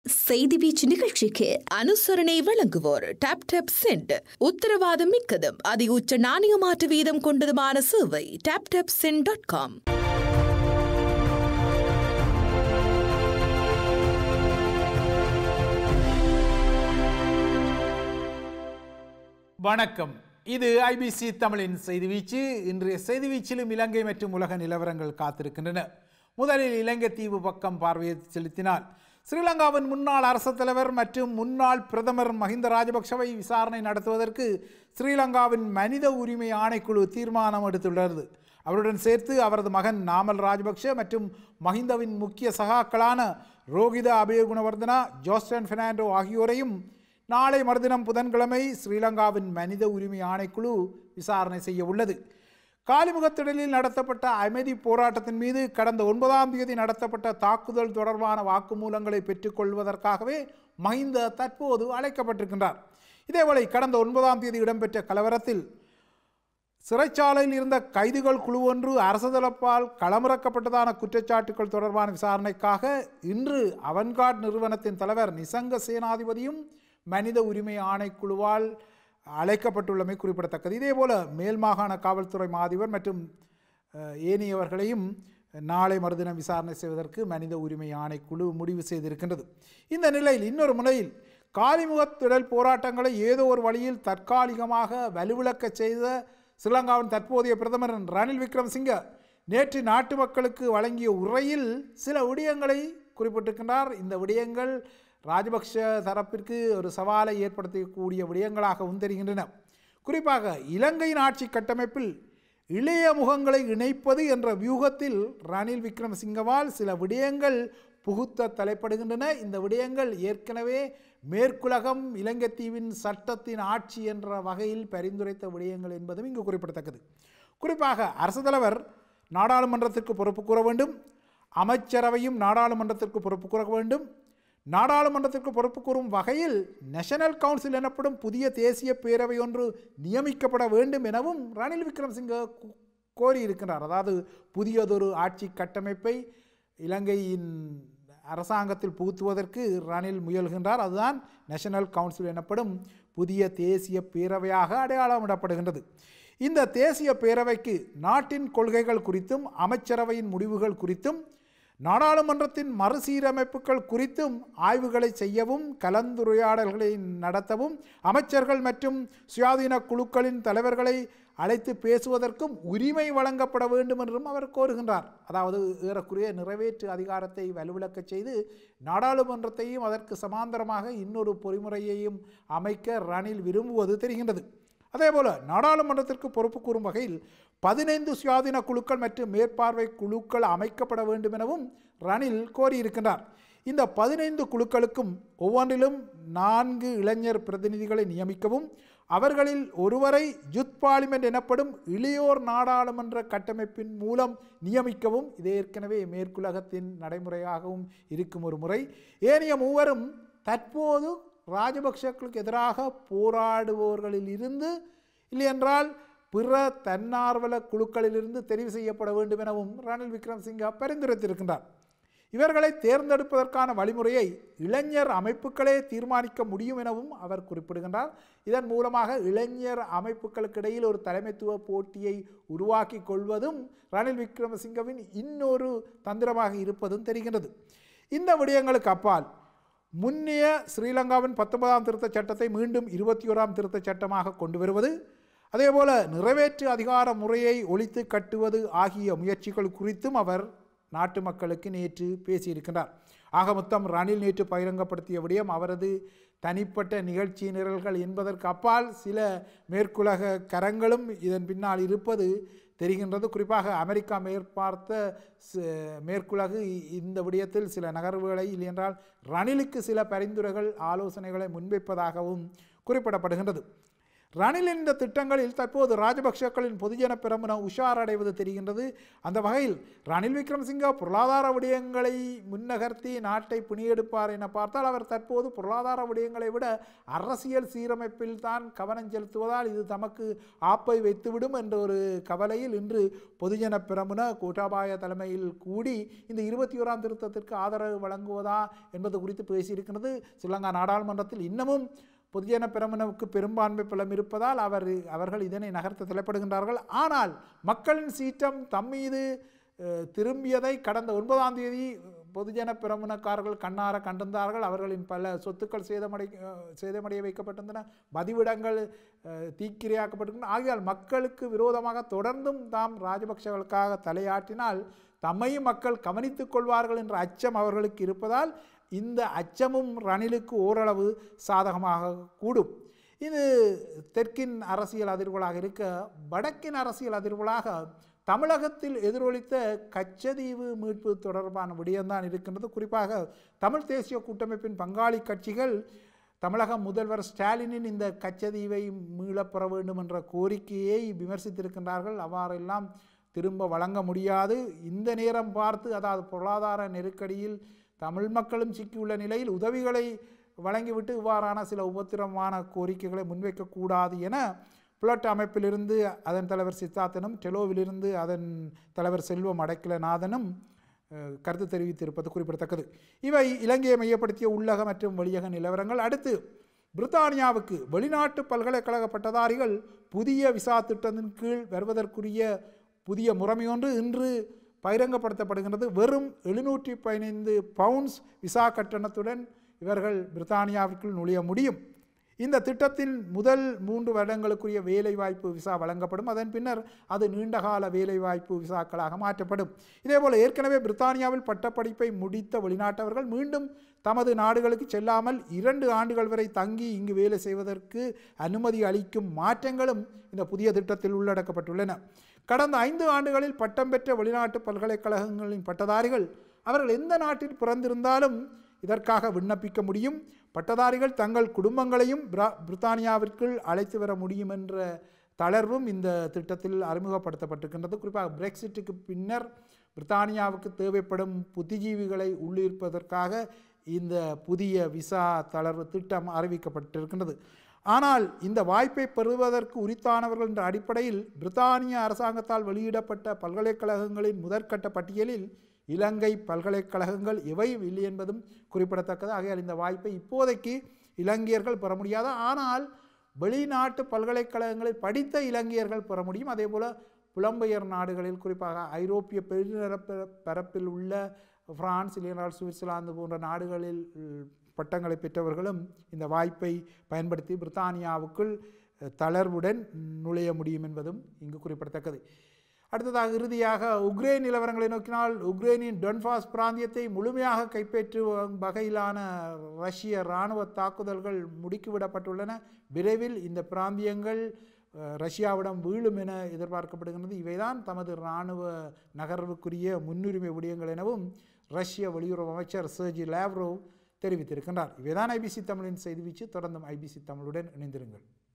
செய்தி வீச்சு நிகழ்ச்சிக்கு அனுசரணை வழங்குவோர் டாப் டாப் சென்ட் உத்தரவாதம் மிக்கதும் அதி உச்ச நாணய மாற்று வீதம் கொண்டதுமான சேவை top top cent dot com வணக்கம் இது ஐபிசி தமிழின் செய்தி வீச்சு இன்றைய செய்தி வீச்சிலும் இலங்கை மற்றும் உலக நிலவரங்கள் காத்திருக்கின்றன முதலில் இலங்கை தீவு பக்கம் பார்வையை செலுத்தினால் ஸ்ரீலங்காவின் முன்னாள் அரசுத் தலைவர் மற்றும் முன்னாள் பிரதமர் மஹிந்த ராஜபக்ஷவை விசாரணை நடத்துவதற்கு ஸ்ரீலங்காவின் மனித உரிமை ஆணைக்குழு தீர்மானம் எடுத்துள்ளது அவருடன் சேர்த்து அவரது மகன் நாமல் ராஜபக்ஷ மற்றும் மஹிந்தவின் முக்கிய சகாக்களான ரோகித அபயகுணவர்தனா ஜோஸ்டன் பெர்னாண்டோ ஆகியோரையும் நாளை மறுதினம் புதன்கிழமை ஸ்ரீலங்காவின் மனித உரிமை ஆணைக்குழு விசாரணை செய்ய உள்ளது காலிமுகத்திடலில் நடத்தப்பட்ட அமைதி போராட்டத்தின் மீது கடந்த ஒன்பதாம் தேதி நடத்தப்பட்ட தாக்குதல் தொடர்பான வாக்குமூலங்களை பெற்றுக்கொள்வதற்காகவே மஹிந்த தற்போது அழைக்கப்பட்டிருக்கின்றார் இதேவேளை கடந்த ஒன்பதாம் தேதி இடம்பெற்ற கலவரத்தில் சிறைச்சாலையில் இருந்த கைதிகள் குழு ஒன்று அரசு தரப்பால் களமிறக்கப்பட்டதான குற்றச்சாட்டுகள் தொடர்பான விசாரணைக்காக இன்று அவன்கார்ட் நிறுவனத்தின் தலைவர் நிசங்க சேனாதிபதியும் மனித உரிமை ஆணைக்குழுவால் அழைக்கப்பட்டுள்ளமை குறிப்பிடத்தக்கது இதேபோல மேல் மாகாண காவல்துறை மாதிபர் மற்றும் அஹ், ஏனையவர்களையும் நாளை மறுதினம் விசாரணை செய்வதற்கு மனித உரிமை ஆணைக்குழு முடிவு செய்திருக்கின்றது இந்த நிலையில் இன்னொரு முனையில் காலிமுகத்திடல் போராட்டங்களை ஏதோ ஒரு வழியில் தற்காலிகமாக வலுவிழக்கச் செய்த ஸ்ரீலங்காவின் தற்போதைய பிரதமர் ரணில் விக்ரமசிங்க நேற்று நாட்டு மக்களுக்கு வழங்கிய உரையில் சில விடயங்களை குறிப்பிட்டிருக்கின்றார் இந்த விடயங்கள் ராஜபக்ஷ தரப்பிற்கு ஒரு சவாலை ஏற்படுத்தக்கூடிய விடயங்களாகவும் தெரிகின்றன குறிப்பாக இலங்கையின் ஆட்சி கட்டமைப்பில் இளைய முகங்களை இணைப்பது என்ற வியூகத்தில் ரணில் விக்ரமசிங்கவால் சில விடயங்கள் புகுத்த தலைப்படுகின்றன இந்த விடயங்கள் ஏற்கனவே மேற்குலகம் இலங்கை தீவின் சட்டத்தின் ஆட்சி என்ற வகையில் பரிந்துரைத்த விடயங்கள் என்பதும் இங்கு குறிப்பிடத்தக்கது குறிப்பாக அரசு தலைவர் நாடாளுமன்றத்திற்கு பொறுப்பு கூற வேண்டும் அமைச்சரவையும் நாடாளுமன்றத்திற்கு பொறுப்பு கூற வேண்டும் நாடாளுமன்றத்திற்கு பொறுப்பு கூறும் வகையில் நேஷனல் கவுன்சில் எனப்படும் புதிய தேசிய பேரவை ஒன்று நியமிக்கப்பட வேண்டும் எனவும் ரணில் விக்ரமசிங்க கோ- கோரியிருக்கிறார் அதாவது புதியதொரு ஆட்சி கட்டமைப்பை இலங்கையின் அரசாங்கத்தில் புகுத்துவதற்கு ரணில் முயல்கின்றார் அதுதான் நேஷனல் கவுன்சில் எனப்படும் புதிய தேசிய பேரவையாக அடையாளமிடப்படுகின்றது இந்த தேசிய பேரவைக்கு நாட்டின் கொள்கைகள் குறித்தும் அமைச்சரவையின் முடிவுகள் குறித்தும் நாடாளுமன்றத்தின் மறுசீரமைப்புகள் குறித்தும் ஆய்வுகளை செய்யவும் கலந்துரையாடல்களை நடத்தவும் அமைச்சர்கள் மற்றும் சுயாதீன குழுக்களின் தலைவர்களை அழைத்து பேசுவதற்கும் உரிமை வழங்கப்பட வேண்டும் என்றும் அவர் கோருகின்றார் அதாவது ஏறக்குறைய நிறைவேற்று அதிகாரத்தை வலுவிழக்கச் செய்து நாடாளுமன்றத்தையும் அதற்கு சமாந்தரமாக இன்னொரு பொறிமுறையையும் அமைக்க ரணில் விரும்புவது தெரிகின்றது அதேபோல நாடாளுமன்றத்திற்கு பொறுப்பு கூறும் வகையில் பதினைந்து சுயாதீன குழுக்கள் மற்றும் மேற்பார்வை குழுக்கள் அமைக்கப்பட வேண்டும் எனவும் ரணில் கோரியிருக்கின்றார் இந்த பதினைந்து குழுக்களுக்கும் ஒவ்வொன்றிலும் நான்கு இளைஞர் பிரதிநிதிகளை நியமிக்கவும் அவர்களில் ஒருவரை யுத் பார்லிமெண்ட் எனப்படும் இளையோர் நாடாளுமன்ற கட்டமைப்பின் மூலம் நியமிக்கவும் இது ஏற்கனவே மேற்குலகத்தின் நடைமுறையாகவும் இருக்கும் ஒரு முறை ஏனைய மூவரும் தற்போது ராஜபக்ஷக்களுக்கு எதிராக போராடுபவர்களில் இருந்து இல்லையென்றால் பிற தன்னார்வல குழுக்களிலிருந்து தெரிவு செய்யப்பட வேண்டும் எனவும் ரணில் விக்ரமசிங்க பரிந்துரைத்திருக்கின்றார் இவர்களை தேர்ந்தெடுப்பதற்கான வழிமுறையை இளைஞர் அமைப்புகளே தீர்மானிக்க முடியும் எனவும் அவர் குறிப்பிடுகின்றார் இதன் மூலமாக இளைஞர் அமைப்புகளுக்கு இடையில் ஒரு தலைமைத்துவ போட்டியை உருவாக்கி கொள்வதும் ரணில் விக்ரமசிங்கவின் இன்னொரு தந்திரமாக இருப்பதும் தெரிகின்றது இந்த விடயங்களுக்கு அப்பால் முன்னைய ஸ்ரீலங்காவின் பத்தொன்பதாம் திருத்தச் சட்டத்தை மீண்டும் இருபத்தி ஓராம் திருத்தச் சட்டமாக கொண்டு வருவது அதேபோல நிறைவேற்று அதிகார முறையை ஒழித்து கட்டுவது ஆகிய முயற்சிகள் குறித்தும் அவர் நாட்டு மக்களுக்கு நேற்று பேசியிருக்கின்றார் ஆக மொத்தம் ரணில் நேற்று பகிரங்கப்படுத்திய விடயம் அவரது தனிப்பட்ட நிகழ்ச்சி நிரல்கள் என்பதற்கு அப்பால் சில மேற்குலக கரங்களும் இதன் பின்னால் இருப்பது தெரிகின்றது குறிப்பாக அமெரிக்கா மேற்பார்த்த ச- மேற்குலகு இ- இந்த விடயத்தில் சில நகர்வுகளை இல்லையென்றால் ரணிலுக்கு சில பரிந்துரைகள் ஆலோசனைகளை முன்வைப்பதாகவும் குறிப்பிடப்படுகின்றது ரணிலின் இந்த திட்டங்களில் தற்போது ராஜபக்ஷக்களின் பொதுஜன பிரமுன உஷாரடைவது தெரிகின்றது அந்த வகையில் ரணில் விக்ரமசிங்க பொருளாதார விடயங்களை முன்னகர்த்தி நாட்டை பிணியெடுப்பார் என பார்த்தால் அவர் தற்போது பொருளாதார விடயங்களை விட அரசியல் சீரமைப்பில் தான் கவனம் செலுத்துவதால் இது தமக்கு ஆப்பை வைத்துவிடும் என்ற ஒரு கவலையில் இன்று பொதுஜன பிரமுன கோட்டாபாய தலைமையில் கூடி இந்த இருபத்தி ஓராம் திருத்தத்திற்கு ஆதரவு வழங்குவதா என்பது குறித்து பேசியிருக்கிறது ஸ்ரீலங்கா நாடாளுமன்றத்தில் இன்னமும் பொதுஜன பிரமுனவுக்கு பெரும்பான்மை பலம் இருப்பதால் அவர் அவர்கள் இதனை நகர்த்த தலைப்படுகின்றார்கள் ஆனால் மக்களின் சீற்றம் தம் மீது அஹ், திரும்பியதை கடந்த ஒன்பதாம் தேதி பொதுஜன பிரமுனக்காரர்கள் கண்ணார கண்டிருந்தார்கள் அவர்களின் பல சொத்துக்கள் சேதமடை அஹ், சேதமடைய வைக்கப்பட்டிருந்தன பதிவிடங்கள் அஹ், தீக்கிரையாக்கப்பட்டிருக்கின்றன ஆகையால் மக்களுக்கு விரோதமாக தொடர்ந்தும் தாம் ராஜபக்சர்களுக்காக தலையாட்டினால் தம்மையும் மக்கள் கவனித்துக் கொள்வார்கள் என்ற அச்சம் அவர்களுக்கு இருப்பதால் இந்த அச்சமும் ரணிலுக்கு ஓரளவு சாதகமாக கூடும் இது தெற்கின் அரசியல் அதிர்வுகளாக இருக்க வடக்கின் அரசியல் அதிர்வுகளாக தமிழகத்தில் எதிரொலித்த கச்சதீவு மீட்பு தொடர்பான விடயம்தான் இருக்கின்றது குறிப்பாக தமிழ் தேசிய கூட்டமைப்பின் பங்காளி கட்சிகள் தமிழக முதல்வர் ஸ்டாலினின் இந்த கச்சதீவை மீளப்பெற வேண்டும் என்ற கோரிக்கையை விமர்சித்திருக்கின்றார்கள் அவ்வாறெல்லாம் திரும்ப வழங்க முடியாது இந்த நேரம் பார்த்து அதாவது பொருளாதார நெருக்கடியில் தமிழ் மக்களும் சிக்கியுள்ள நிலையில் உதவிகளை வழங்கிவிட்டு இவ்வாறான சில உபத்திரமான கோரிக்கைகளை முன்வைக்கக்கூடாது என புலட் அமைப்பிலிருந்து அதன் தலைவர் சித்தார்த்தனும் டெலோவிலிருந்து அதன் தலைவர் செல்வம் அடைக்கலநாதனும் அஹ், கருத்து தெரிவித்திருப்பது குறிப்பிடத்தக்கது இவை இலங்கையை மையப்படுத்திய உள்ளக மற்றும் வெளியக நிலவரங்கள் அடுத்து பிரித்தானியாவுக்கு வெளிநாட்டு பல்கலைக்கழக பட்டதாரிகள் புதிய விசா திட்டத்தின் கீழ் வருவதற்குரிய புதிய முறைமையொன்று இன்று பகிரங்கப்படுத்தப்படுகின்றது வெறும் எழுநூற்றி பதினைந்து பவுண்ட்ஸ் விசா கட்டணத்துடன் இவர்கள் பிரித்தானியாவிற்குள் நுழைய முடியும் இந்த திட்டத்தின் முதல் மூன்று வருடங்களுக்குரிய வேலைவாய்ப்பு விசா வழங்கப்படும் அதன் பின்னர் அது நீண்டகால வேலைவாய்ப்பு விசாக்களாக மாற்றப்படும் இதேபோல் ஏற்கனவே பிரித்தானியாவில் பட்டப்படிப்பை முடித்த வெளிநாட்டவர்கள் மீண்டும் தமது நாடுகளுக்கு செல்லாமல் இரண்டு ஆண்டுகள் வரை தங்கி இங்கு வேலை செய்வதற்கு அனுமதி அளிக்கும் மாற்றங்களும் இந்த புதிய திட்டத்தில் உள்ளடக்கப்பட்டுள்ளன கடந்த ஐந்து ஆண்டுகளில் பட்டம் பெற்ற வெளிநாட்டு பல்கலைக்கழகங்களின் பட்டதாரிகள் அவர்கள் எந்த நாட்டில் பிறந்திருந்தாலும் இதற்காக விண்ணப்பிக்க முடியும் பட்டதாரிகள் தங்கள் குடும்பங்களையும் பிரா- பிரித்தானியாவிற்குள் அழைத்து வர முடியும் என்ற தளர்வும் இந்த திட்டத்தில் அறிமுகப்படுத்தப்பட்டிருக்கின்றது குறிப்பாக பிரெக்சிட்டுக்கு பின்னர் பிரித்தானியாவுக்கு தேவைப்படும் புத்திஜீவிகளை உள்ளிருப்பதற்காக இந்த புதிய விசா தளர்வு திட்டம் அறிவிக்கப்பட்டிருக்கின்றது ஆனால் இந்த வாய்ப்பை பெறுவதற்கு உரித்தானவர்கள் என்ற அடிப்படையில் பிரித்தானிய அரசாங்கத்தால் வெளியிடப்பட்ட பல்கலைக்கழகங்களின் முதற்கட்ட பட்டியலில் இலங்கை பல்கலைக்கழகங்கள் எவையும் இல்லை என்பதும் குறிப்பிடத்தக்கது ஆகையால் இந்த வாய்ப்பை இப்போதைக்கு இலங்கையர்கள் பெற முடியாது ஆனால் வெளிநாட்டு பல்கலைக்கழகங்களில் படித்த இலங்கையர்கள் பெற முடியும் அதேபோல் புலம்பெயர் நாடுகளில் குறிப்பாக ஐரோப்பிய பெருநிரப்ப பரப்பில் உள்ள பிரான்ஸ் இல்லையென்றால் சுவிட்சர்லாந்து போன்ற நாடுகளில் உம், பட்டங்களை பெற்றவர்களும் இந்த வாய்ப்பை பயன்படுத்தி பிரித்தானியாவுக்குள் அஹ், தளர்வுடன் நுழைய முடியும் என்பதும் இங்கு குறிப்பிடத்தக்கது அடுத்ததாக இறுதியாக உக்ரைன் நிலவரங்களை நோக்கினால் உக்ரைனின் டொன்பாஸ் பிராந்தியத்தை முழுமையாக கைப்பற்றும் வகையிலான ரஷ்ய இராணுவ தாக்குதல்கள் முடுக்கிவிடப்பட்டுள்ளன விரைவில் இந்த பிராந்தியங்கள் அஹ், ரஷ்யாவிடம் வீழும் என எதிர்பார்க்கப்படுகின்றது இவைதான் தமது இராணுவ நகர்வுக்குரிய முன்னுரிமை விடயங்கள் எனவும் ரஷ்ய வெளியுறவு அமைச்சர் சர்ஜி லாவ்ரோவ் தெரிவித்திருக்கின்றார் இவைதான் ஐபிசி தமிழின் செய்தி வீச்சு தொடர்ந்தும் ஐபிசி தமிழுடன் இணைந்திருங்கள்